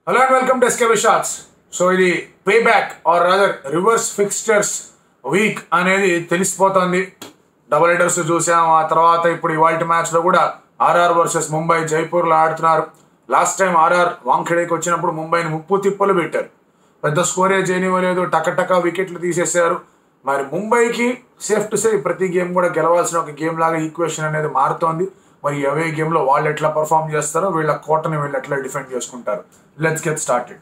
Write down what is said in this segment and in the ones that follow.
hello and welcome to SKB shorts so ఇది pay back or other reverse fixtures week అనేది తెలిసిపోతుంది double headers చూసాం ఆ తర్వాత ఇప్పుడు ఇవాళ మ్యాచ్ లో కూడా ఆర్ఆర్ వర్సెస్ ముంబై జైపూర్ లో ఆడుతున్నారు లాస్ట్ టైం ఆర్ఆర్ వాంఖేడేకి వచ్చినప్పుడు ముంబైని ముప్పు తిప్పలు పెట్టారు పెద్ద స్కోరే చేయనివ్వలేదు టక వికెట్లు తీసేశారు మరి ముంబైకి సేఫ్ టు సే ప్రతి గేమ్ కూడా గెలవాల్సిన ఒక గేమ్ లాగా ఈక్వేషన్ అనేది మారుతోంది మరి అవే గేమ్ లో వాళ్ళు ఎట్లా పర్ఫామ్ చేస్తారో వీళ్ళ కోటని వీళ్ళు ఎట్లా డిఫెండ్ చేసుకుంటారు లెట్స్ గెట్ స్టార్టెడ్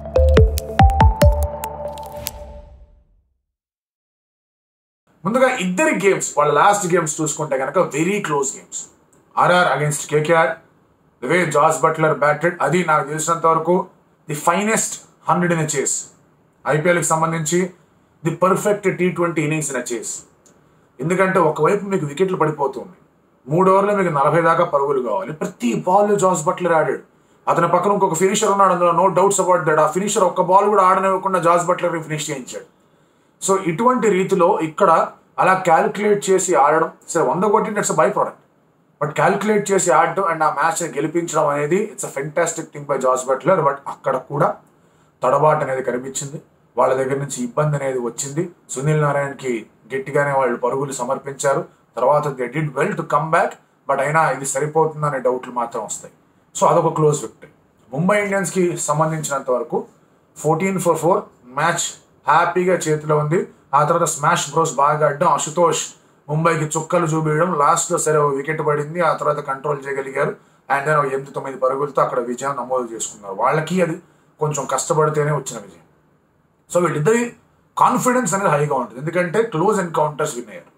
ముందుగా ఇద్దరి గేమ్స్ వాళ్ళ లాస్ట్ గేమ్స్ చూసుకుంటే కనుక very close games RR against KKR the way జార్జ్ బట్లర్ బ్యాటెడ్ అది నాకు తెలిసినంత వరకు the finest hundred in chase ఐపీఎల్కి సంబంధించి the perfect T twenty innings in chase ఎందుకంటే ఒకవైపు మీకు వికెట్లు పడిపోతుంది మూడు ఓవర్లో మీకు నలభై దాకా పరుగులు కావాలి ప్రతి బాల్ జార్జ్ బట్లర్ ఆడాడు అతని పక్కన ఇంకొక ఫినిషర్ ఉన్నాడు అందులో నో డౌట్స్ అబౌట్ దట్ ఆ ఫినిషర్ ఒక్క బాల్ కూడా ఆడనివ్వకుండా జార్జ్ బట్లర్ ఫినిష్ చేయించాడు సో ఇటువంటి రీతిలో ఇక్కడ అలా క్యాల్కులేట్ చేసి ఆడడం సరే వంద కొట్టింది it's by product but calculate చేసి ఆడడం అండ్ ఆ మ్యాచ్ గెలిపించడం అనేది it's a fantastic thing by జార్జ్ బట్లర్ బట్ అక్కడ కూడా తడబాటు అనేది కనిపించింది వాళ్ళ దగ్గర నుంచి ఇబ్బంది అనేది వచ్చింది సునీల్ నారాయణకి గట్టిగానే వాళ్ళు పరుగులు సమర్పించారు తర్వాత they did well to come back but అయినా ఇది సరిపోతుందనే డౌట్లు మాత్రం వస్తాయి సో అదొక క్లోజ్ విక్టరీ ముంబై ఇండియన్స్కి సంబంధించినంత వరకు ఫోర్టీన్ ఫర్ ఫోర్ మ్యాచ్ హ్యాపీగా చేతిలో ఉంది ఆ తర్వాత స్మాష్ బ్రోస్ బాగా ఆడడం అశుతోష్ ముంబైకి చుక్కలు చూపించడం లాస్ట్లో సరే ఒక వికెట్ పడింది ఆ తర్వాత కంట్రోల్ చేయగలిగారు అండ్ దెన్ ఎనిమిది తొమ్మిది పరుగులతో అక్కడ విజయం నమోదు చేసుకున్నారు వాళ్ళకి అది కొంచెం కష్టపడితేనే వచ్చిన విజయం సో వీళ్ళిద్దరి కాన్ఫిడెన్స్ అనేది హైగా ఉంటుంది ఎందుకంటే క్లోజ్ ఎన్కౌంటర్స్ విన్ అయ్యారు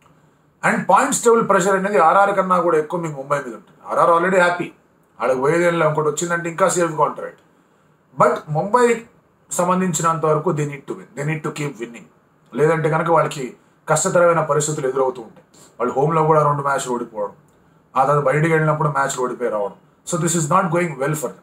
అండ్ పాయింట్స్ టేబుల్ ప్రెషర్ అనేది ఆర్ఆర్ కన్నా కూడా ఎక్కువ మీకు ముంబై మీద ఉంటుంది ఆర్ఆర్ ఆల్రెడీ హ్యాపీ ఆడకు పోయేదేళ్ళ ఇంకోటి వచ్చిందంటే ఇంకా సేఫ్గా ఉంటారు బట్ ముంబై సంబంధించినంత వరకు they need to win they need to keep winning లేదంటే కనుక వాళ్ళకి కష్టతరమైన పరిస్థితులు ఎదురవుతూ ఉంటాయి వాళ్ళు హోమ్లో కూడా రెండు మ్యాచ్లు ఓడిపోవడం ఆ తర్వాత బయటికి వెళ్ళినప్పుడు మ్యాచ్లు ఓడిపోయి రావడం so this is not going well for them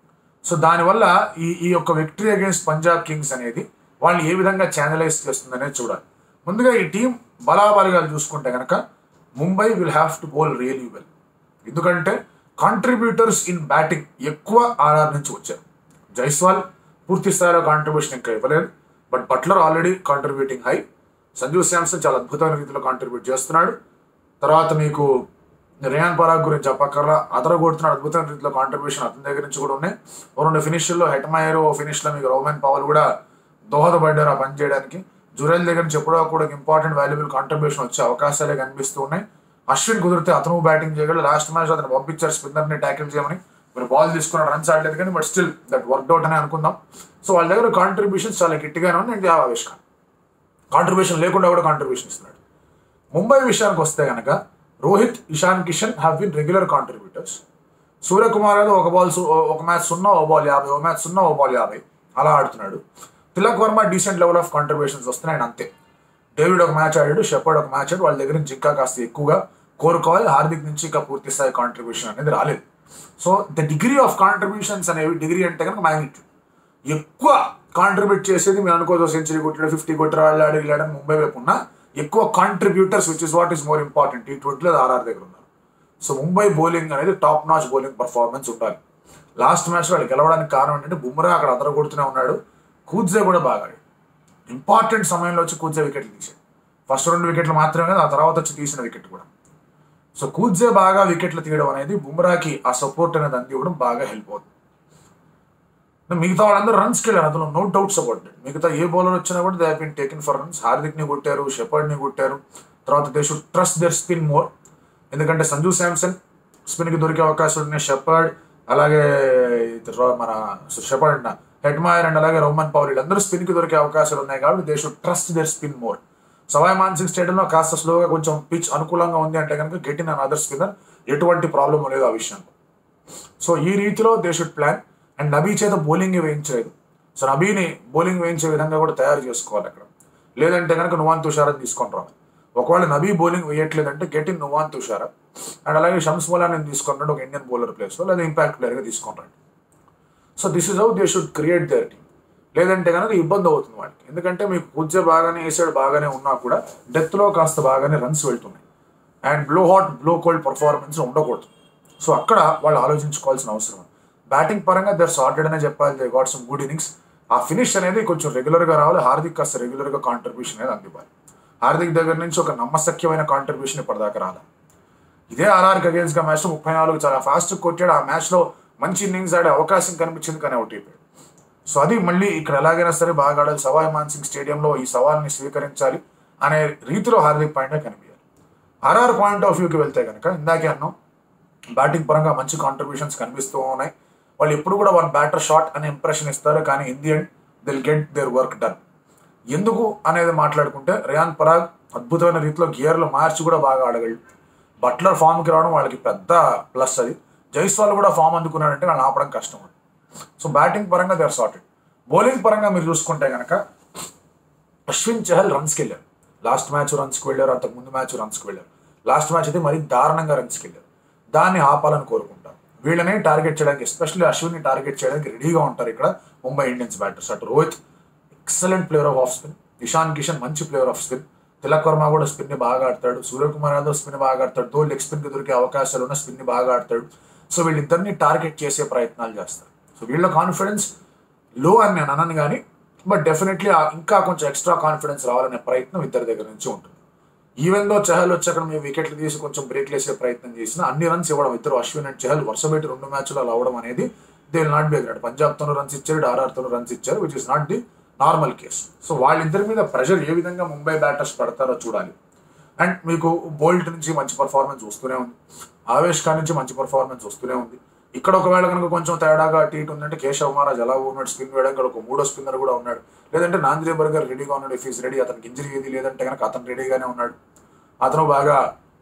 so దానివల్ల ఈ ఈ యొక్క విక్టరీ అగేన్స్ట్ పంజాబ్ కింగ్స్ అనేది వాళ్ళు ఏ విధంగా ఛానలైజ్ చేస్తుందనేది చూడాలి ముందుగా ఈ టీం బలాబలిగాలు చూసుకుంటే కనుక Mumbai will have to bowl really well ఎందుకంటే కాంట్రిబ్యూటర్స్ ఇన్ బ్యాటింగ్ ఎక్కువ ఆర్ఆర్ నుంచి వచ్చారు జైస్వాల్ పూర్తి స్థాయిలో కాంట్రిబ్యూషన్ ఇంకా ఇవ్వలేదు but Buttler already contributing high Sanju Samson చాలా అద్భుతమైన రీతిలో కాంట్రిబ్యూట్ చేస్తున్నాడు తర్వాత మీకు రియాన్ పరాగ్ గురించి చెప్పక్కర్లా అతను కొడుతున్నాడు అద్భుతమైన రీతిలో కాంట్రిబ్యూషన్ అతని దగ్గర నుంచి కూడా ఉన్నాయి ఓ రెండు ఫినిష్ల్లో హెట్మయర్ ఓ ఫినిష్లో మీకు రోమన్ పవల్ కూడా దోహదపడ్డారు ఆ పని చేయడానికి జురేల్ దగ్గర నుంచి ఎప్పుడో కూడా ఇంపార్టెంట్ వాల్యుబుల్ కాంట్రిబ్యూషన్ వచ్చే అవకాశాలే కనిపిస్తూ ఉన్నాయి అశ్విన్ కుదిరితే అతను బ్యాటింగ్ చేయగలడు లాస్ట్ మ్యాచ్ అతను పంపించారు స్పిన్నర్ని ట్యాకిల్ చేయమని మరి బాల్ తీసుకున్నాడు రన్స్ ఆడలేదు కానీ బట్ స్టిల్ దట్ వర్క్అవుట్ అని అనుకుందాం సో వాళ్ళ దగ్గర కాంట్రిబ్యూషన్స్ చాలా గట్టిగానే ఉంది అండ్ ఆవేశకం కాంట్రిబ్యూషన్ లేకుండా కూడా కాంట్రిబ్యూషన్ ఇస్తున్నాడు ముంబై విషయానికి వస్తే కనుక Rohit Ishan Kishan have been regular contributors Suryakumar Yadav ఒక బాల్ ఒక మ్యాచ్ సున్నా ఓ బాల్ యాభై ఒక మ్యాచ్ సున్నా ఓ బాల్ యాభై అలా ఆడుతున్నాడు Tilak Varma decent level of contributions వస్తున్నాయి అంతే డేవిడ్ ఒక మ్యాచ్ ఆడాడు షెపర్డ్ ఒక మ్యాచ్ ఆడు వాళ్ళ దగ్గర నుంచి ఇంకా కాస్త ఎక్కువగా కోరుకోవాలి హార్దిక్ నుంచి ఇంకా పూర్తి స్థాయి కాంట్రిబ్యూషన్ అనేది రాలేదు so the degree of contributions అనేవి డిగ్రీ అంటే కనుక మ్యాగ్నిట్యూడ్ ఎక్కువ కాంట్రిబ్యూట్ చేసేది మీరు అనుకోవచ్చు సెంచరీ కొట్టాడు ఫిఫ్టీ కొట్టాడు వాళ్ళు ఆడి వెళ్ళాడని ముంబై వైపు ఉన్న ఎక్కువ contributors which is what is more important T ట్వంటీలో ఆర్ఆర్ దగ్గర ఉన్నారు సో ముంబై బౌలింగ్ అనేది టాప్ నాచ్ బౌలింగ్ పర్ఫార్మెన్స్ ఉండాలి లాస్ట్ మ్యాచ్ వాళ్ళు గెలవడానికి కారణం ఏంటంటే బుమ్రా అక్కడ అదర కొడుతూనే ఉన్నాడు కూజ్జే కూడా బాగా ఇంపార్టెంట్ సమయంలో వచ్చి కూజ్జే వికెట్లు తీసాడు ఫస్ట్ రెండు వికెట్లు మాత్రమే కాదు ఆ తర్వాత వచ్చి తీసిన వికెట్ కూడా సో కూజ్జే బాగా వికెట్లు తీయడం అనేది బుమ్రాకి ఆ సపోర్ట్ అనేది అందివ్వడం బాగా హెల్ప్ అవుతుంది మిగతా వాళ్ళందరూ రన్స్కి వెళ్ళారు అందులో నో డౌట్స్ అబౌట్ ఇట్ మిగతా ఏ బౌలర్ వచ్చినా కూడా they been taken for runs హార్దిక్ని కొట్టారు షెపర్డ్ని కొట్టారు తర్వాత they should trust their spin more ఎందుకంటే సంజు శాంసన్ స్పిన్కి దొరికే అవకాశాలు ఉన్నాయి షెపర్డ్ అలాగే మన షెపర్డ్ హెడ్మాయర్ అండ్ అలాగే రోమన్ పవర్ వీళ్ళందరూ స్పిన్కి దొరికే అవకాశాలు ఉన్నాయి కాబట్టి they should trust their spin more Sawai Mansingh స్టేడియంలో కాస్త స్లోగా కొంచెం పిచ్ అనుకూలంగా ఉంది అంటే కనుక గెట్ ఇన్ అదర్ స్పిన్నర్ ఎటువంటి ప్రాబ్లం లేదు ఆ విషయంలో సో ఈ రీతిలో they should plan and Nabi చేత బౌలింగ్ వేయించలేదు సో నబీని బౌలింగ్ వేయించే విధంగా కూడా తయారు చేసుకోవాలి అక్కడ లేదంటే కనుక నువాన్ తుషారని తీసుకొని రావాలి ఒకవేళ నబీ బౌలింగ్ వేయట్లేదంటే get in Nuwan Thushara and అలాగే షమ్స్ మొలాని తీసుకున్నాడు ఒక ఇండియన్ బౌలర్ ప్లేస్లో లేదా ఇంపాక్ట్ ప్లేయర్గా తీసుకుంటాడు so this is how they should create their team లేదంటే కనుక ఇబ్బంది అవుతుంది వాళ్ళకి ఎందుకంటే మీకు కుజ్జే బాగానే వేసాడు బాగానే ఉన్నా కూడా డెత్లో కాస్త బాగానే రన్స్ వెళ్తున్నాయి and blow hot blow cold performance ఉండకూడదు సో అక్కడ వాళ్ళు ఆలోచించుకోవాల్సిన అవసరం బ్యాటింగ్ పరంగా దర్ సార్టెడ్ అనే చెప్పాలి they got some good innings ఆ ఫినిష్ అనేది కొంచెం రెగ్యులర్గా రావాలి హార్దిక్ కాస్త రెగ్యులర్గా కాంట్రిబ్యూషన్ అనేది అందివ్వాలి హార్దిక్ దగ్గర నుంచి ఒక నమ్మశక్యమైన కాంట్రిబ్యూషన్ ఇప్పటిదాకా రాలేదు ఇదే ఆర్ఆర్కి అగేన్స్ గా మ్యాచ్ లో ముప్పై నాలుగు చాలా ఫాస్ట్ కొట్టాడు ఆ మ్యాచ్ లో మంచి ఇన్నింగ్స్ ఆడే అవకాశం కనిపించింది కానీ అవుట్ అయిపోయాడు సో అది మళ్ళీ ఇక్కడ ఎలాగైనా సరే బాగా ఆడాలి సవాయ్ మాన్సింగ్ స్టేడియంలో ఈ సవాల్ని స్వీకరించాలి అనే రీతిలో హార్దిక్ పాయింట్ కనిపించాలి ఆర్ఆర్ పాయింట్ ఆఫ్ వ్యూకి వెళ్తే కనుక ఇందాకే అన్నాం బ్యాటింగ్ పరంగా మంచి కాంట్రిబ్యూషన్స్ కనిపిస్తూ ఉన్నాయి వాళ్ళు ఎప్పుడు కూడా వన్ బ్యాటర్ షాట్ అనే ఇంప్రెషన్ ఇస్తారు కానీ in the end they'll get their work done ఎందుకు అనేది మాట్లాడుకుంటే రియాన్ పరాగ్ అద్భుతమైన రీతిలో గియర్లు మార్చి కూడా బాగా ఆడగలడు బట్లర్ ఫామ్కి రావడం వాళ్ళకి పెద్ద ప్లస్ అది జైస్వాల్ కూడా ఫామ్ అందుకున్నాడంటే వాళ్ళు ఆపడం కష్టం అది సో బ్యాటింగ్ పరంగా దే ఆర్ సార్టెడ్ బౌలింగ్ పరంగా మీరు చూసుకుంటే కనుక అశ్విన్ చహల్ రన్స్కి వెళ్ళారు లాస్ట్ మ్యాచ్ రన్స్కి వెళ్ళారు అంతకు ముందు మ్యాచ్ రన్స్కి వెళ్ళారు లాస్ట్ మ్యాచ్ అయితే మరీ దారుణంగా రన్స్కి వెళ్ళారు దాన్ని ఆపాలని కోరుకుంటారు వీళ్ళని టార్గెట్ చేయడానికి ఎస్పెషల్లీ అశ్విన్ని టార్గెట్ చేయడానికి రెడీగా ఉంటారు ఇక్కడ ముంబై ఇండియన్స్ బ్యాటర్స్ అటు Rohit excellent player of off spin Ishan Kishan మంచి player of spin Tilak Varma కూడా స్పిన్ ని బాగా ఆడతాడు సూర్యకుమార్ యాదవ్ స్పిన్ బాగా ఆడతాడు దో లెగ్ స్పిన్ కి దొరికే అవకాశాలు ఉన్న స్పిన్ ని బాగా ఆడతాడు సో వీళ్ళిద్దరిని టార్గెట్ చేసే ప్రయత్నాలు చేస్తారు సో వీళ్ళ కాన్ఫిడెన్స్ లో అని నేను అనను కానీ బట్ డెఫినెట్లీ ఇంకా కొంచెం ఎక్స్ట్రా కాన్ఫిడెన్స్ రావాలనే ప్రయత్నం ఇద్దరి దగ్గర నుంచి ఉంటుంది ఈవెన్ దో చహల్ వచ్చి అక్కడ మేము వికెట్లు తీసి కొంచెం బ్రేక్లు వేసే ప్రయత్నం చేసిన అన్ని రన్స్ ఇవ్వడం ఇద్దరు అశ్విన్ అండ్ చహల్ వరుస పెట్టి రెండు మ్యాచ్లు అలా అవడం అనేది they will not be agreed Punjab తోనూ రన్స్ ఇచ్చారు ఆర్ఆర్ తోనూ రన్స్ ఇచ్చారు which is not the normal case so వాళ్ళిద్దరి మీద ప్రెషర్ ఏ విధంగా ముంబై బ్యాటర్స్ పడతారో చూడాలి అండ్ మీకు బోల్ట్ నుంచి మంచి పర్ఫార్మెన్స్ వస్తూనే ఉంది ఆవేష్ ఖాన్ నుంచి మంచి పర్ఫార్మెన్స్ వస్తూనే ఉంది ఇక్కడ ఒకవేళ కనుక కొంచెం తేడాగా అటు ఇటు ఉందంటే కేశవ్ మహారాజ్ ఎలా ఉన్నాడు స్పిన్ వేయడానికి ఒక మూడో స్పిన్నర్ కూడా ఉన్నాడు లేదంటే నాంద్రే బర్గర్ రెడీగా ఉన్నాడు ఇఫ్ ఈస్ రెడీ అతనికి ఇంజరీ ఏది లేదంటే కనుక అతను రెడీగానే ఉన్నాడు అతను బాగా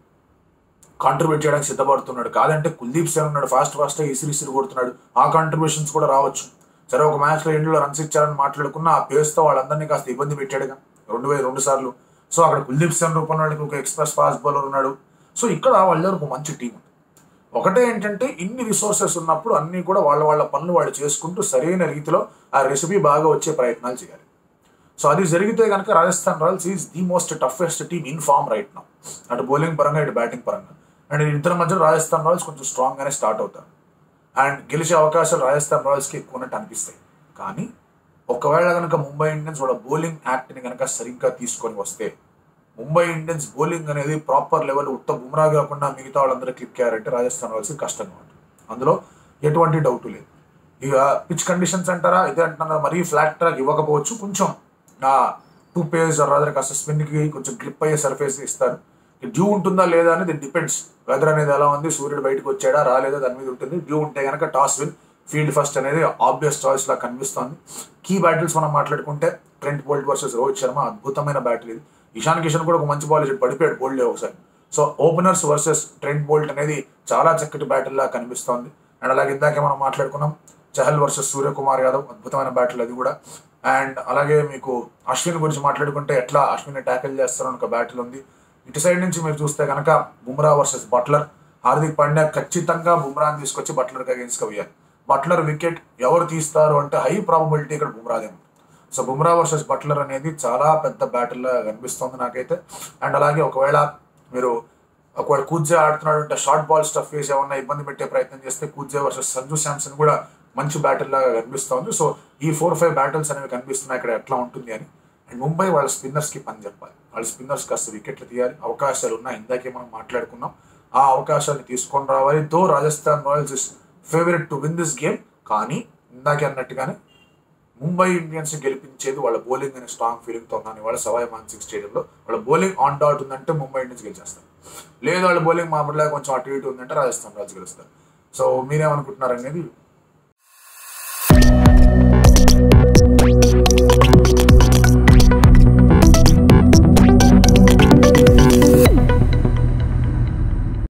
కాంట్రిబ్యూట్ చేయడానికి సిద్ధపడుతున్నాడు కాదంటే కుల్దీప్ సేన్ ఉన్నాడు ఫాస్ట్ ఫాస్ట్ ఇసిరి ఇసిరి కొడుతున్నాడు ఆ కాంట్రిబ్యూషన్స్ కూడా రావచ్చు సరే ఒక మ్యాచ్ లో ఎండ్లో రన్స్ ఇచ్చారని మాట్లాడుకున్న ఆ పేస్తో వాళ్ళందరినీ కాస్త ఇబ్బంది పెట్టాడుగా రెండు వేల రెండు సార్లు సో అక్కడ కుల్దీప్ సేన్ రూపంలో వాళ్ళకి ఒక ఎక్స్ప్రెస్ ఫాస్ట్ బౌలర్ ఉన్నాడు సో ఇక్కడ వాళ్ళ ఒక మంచి టీం ఉంది ఒకటే ఏంటంటే ఇన్ని రిసోర్సెస్ ఉన్నప్పుడు అన్ని కూడా వాళ్ళ వాళ్ళ పనులు వాళ్ళు చేసుకుంటూ సరైన రీతిలో ఆ రెసిపీ బాగా వచ్చే ప్రయత్నాలు చేయాలి సో అది జరిగితే కనుక Rajasthan Royals is the most toughest team in form right now అటు బౌలింగ్ పరంగా ఇటు బ్యాటింగ్ పరంగా అండ్ ఇద్దరి మధ్య రాజస్థాన్ రాయల్స్ కొంచెం స్ట్రాంగ్ గానే స్టార్ట్ అవుతారు అండ్ గెలిచే అవకాశాలు రాజస్థాన్ రాయల్స్కి ఎక్కువ ఉన్నట్టు అనిపిస్తాయి కానీ ఒకవేళ కనుక ముంబై ఇండియన్స్ వాళ్ళ బౌలింగ్ యాక్ట్ని కనుక సరిగ్గా తీసుకొని వస్తే ముంబై ఇండియన్స్ బౌలింగ్ అనేది ప్రాపర్ లెవెల్ ఉత్త బుమ్రా కాకుండా మిగతా వాళ్ళందరూ క్లిక్ అయ్యారంటే రాజస్థాన్ రాయల్స్ కష్టంగా ఉంటుంది అందులో ఎటువంటి డౌట్ లేదు ఇక పిచ్ కండిషన్స్ అంటారా ఇదే అంటున్నారు మరీ ఫ్లాట్ ట్రాక్ ఇవ్వకపోవచ్చు కొంచెం నా టూ పేజ్ రాదర్ కాస్త స్పిన్కి కొంచెం గ్రిప్ అయ్యే సర్ఫేస్ ఇస్తారు డ్యూ ఉంటుందా లేదా అనేది డిపెండ్స్ వెదర్ అనేది ఎలా ఉంది సూర్యుడు బయటకు వచ్చాడా రాలేదా దాని మీద ఉంటుంది డ్యూ ఉంటే కనుక టాస్ విన్ ఫీల్డ్ ఫస్ట్ అనేది ఆబ్వియస్ చాయిస్ లా కనిపిస్తోంది కీ బ్యాటిల్స్ మనం మాట్లాడుకుంటే Trent Boult versus Rohit Sharma అద్భుతమైన బ్యాటిల్ ఇది ఇషాన్ కిషన్ కూడా ఒక మంచి బాల్ ఇచ్చాడు పడిపోయాడు బోల్డ్ ఒకసారి so openers versus Trent Boult అనేది చాలా చక్కటి బ్యాటిల్ లా కనిపిస్తోంది అండ్ అలాగే ఇందాకే మనం మాట్లాడుకున్నాం చహల్ వర్సెస్ సూర్యకుమార్ యాదవ్ అద్భుతమైన బ్యాటిల్ అది కూడా అండ్ అలాగే మీకు అశ్విన్ గురించి మాట్లాడుకుంటే ఎట్లా అశ్విన్ ట్యాకిల్ చేస్తారని ఒక బ్యాటిల్ ఉంది ఇటు సైడ్ నుంచి మీరు చూస్తే కనుక బుమ్రా వర్సెస్ బట్లర్ హార్దిక్ పాండ్యా ఖచ్చితంగా బుమ్రాని తీసుకొచ్చి బట్లర్కి అగేన్స్గా వేయాలి బట్లర్ వికెట్ ఎవరు తీస్తారు అంటే హై ప్రాబబిలిటీ ఇక్కడ బుమ్రాదే ఉంది సో బుమ్రా వర్సెస్ బట్లర్ అనేది చాలా పెద్ద బ్యాటిల్ లా కనిపిస్తుంది నాకైతే అండ్ అలాగే ఒకవేళ మీరు ఒకవేళ కూజే ఆడుతున్నాడు అంటే షార్ట్ బాల్ స్టఫ్ వేసి ఏమన్నా ఇబ్బంది పెట్టే ప్రయత్నం చేస్తే కూజే వర్సెస్ సంజు శాంసన్ కూడా మంచి బ్యాటిల్ లాగా కనిపిస్తోంది సో ఈ ఫోర్ ఫైవ్ బ్యాటిల్స్ అనేవి కనిపిస్తున్నాయి ఇక్కడ ఎట్లా ఉంటుంది అని అండ్ ముంబై వాళ్ళ స్పిన్నర్స్ కి పని చెప్పాలి వాళ్ళ స్పిన్నర్స్ కాస్త వికెట్లు తీయాలి అవకాశాలు ఉన్నాయి ఇందాకే మనం మాట్లాడుకున్నాం ఆ అవకాశాన్ని తీసుకొని రావాలి though Rajasthan Royals is favourite to win this game కానీ ఇందాకే అన్నట్టుగానే ముంబై ఇండియన్స్ గెలిపించేది వాళ్ళ బౌలింగ్ అనే స్ట్రాంగ్ ఫీలింగ్ తో ఉన్నాను వాళ్ళ సవాయ్ మాన్సింగ్ స్టేడియంలో వాళ్ళ బౌలింగ్ ఆన్ డాట్ ఉందంటే ముంబై ఇండియన్స్ గెలిచేస్తారు లేదు వాళ్ళ బౌలింగ్ మామూలుగా కొంచెం అటు ఇటు ఉందంటే రాజస్థాన్ రాజు గెలుస్తారు సో మీరేమనుకుంటున్నారు అనేది